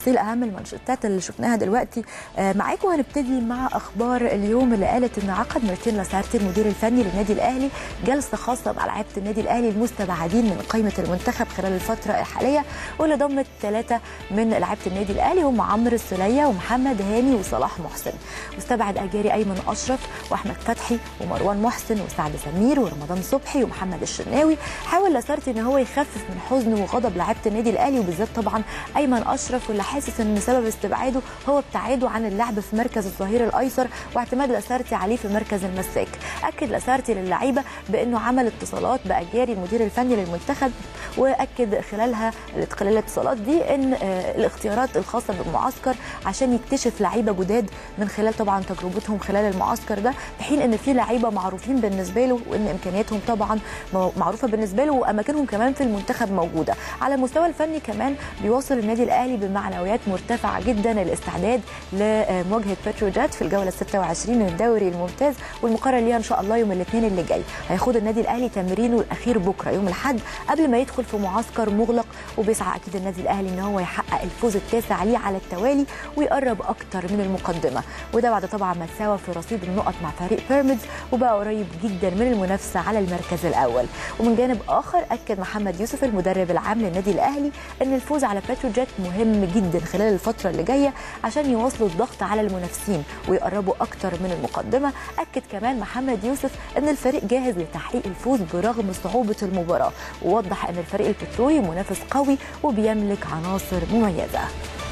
تفاصيل اهم المانشيتات اللي شفناها دلوقتي آه، معاكم هنبتدي مع اخبار اليوم اللي قالت ان عقد مارتين لاسارتي المدير الفني للنادي الاهلي جلسه خاصه مع لعيبه النادي الاهلي المستبعدين من قائمه المنتخب خلال الفتره الحاليه واللي ضمت ثلاثه من لعيبه النادي الاهلي هم عمرو السليه ومحمد هاني وصلاح محسن واستبعد اجاري ايمن اشرف واحمد فتحي ومروان محسن وسعد سمير ورمضان صبحي ومحمد الشناوي حاول لاسارتي ان هو يخفف من حزن وغضب لعيبه النادي الاهلي وبالذات طبعا ايمن اشرف واللي حاسس ان سبب استبعاده هو ابتعاده عن اللعب في مركز الظهير الايسر واعتماد لاسارتي عليه في مركز المساك اكد لاسارتي للعيبه بانه عمل اتصالات باجاري المدير الفني للمنتخب واكد خلالها خلال الاتصالات دي ان آه، الاختيارات الخاصه بالمعسكر عشان يكتشف لعيبه جداد من خلال طبعا تجربتهم خلال المعسكر ده في حين ان في لعيبه معروفين بالنسبه له وان امكانياتهم طبعا مو- معروفه بالنسبه له واماكنهم كمان في المنتخب موجوده على المستوى الفني كمان بيواصل النادي الاهلي بمعنويات مرتفعه جدا الاستعداد لمواجهه بتروجيت في الجوله 26 من الدوري الممتاز والمقرر ليها ان شاء الله يوم الاثنين اللي جاي هيخوض النادي الاهلي تمرينه الاخير بكره يوم الاحد قبل ما يدخل في معسكر مغلق وبيسعى اكيد النادي الاهلي ان هو يحقق الفوز التاسع ليه على التوالي ويقرب اكتر من المقدمه وده بعد طبعا ما تساوى في رصيد النقط مع فريق بيراميدز وبقى قريب جدا من المنافسه على المركز الاول ومن جانب اخر اكد محمد يوسف المدرب العام للنادي الاهلي ان الفوز على بتروجيت مهم جدا خلال الفتره اللي جايه عشان يواصلوا الضغط على المنافسين ويقربوا اكتر من المقدمه اكد كمان محمد يوسف ان الفريق جاهز لتحقيق الفوز برغم صعوبه المباراه ووضح ان الفريق البترولي منافس قوي وبيملك عناصر مميزه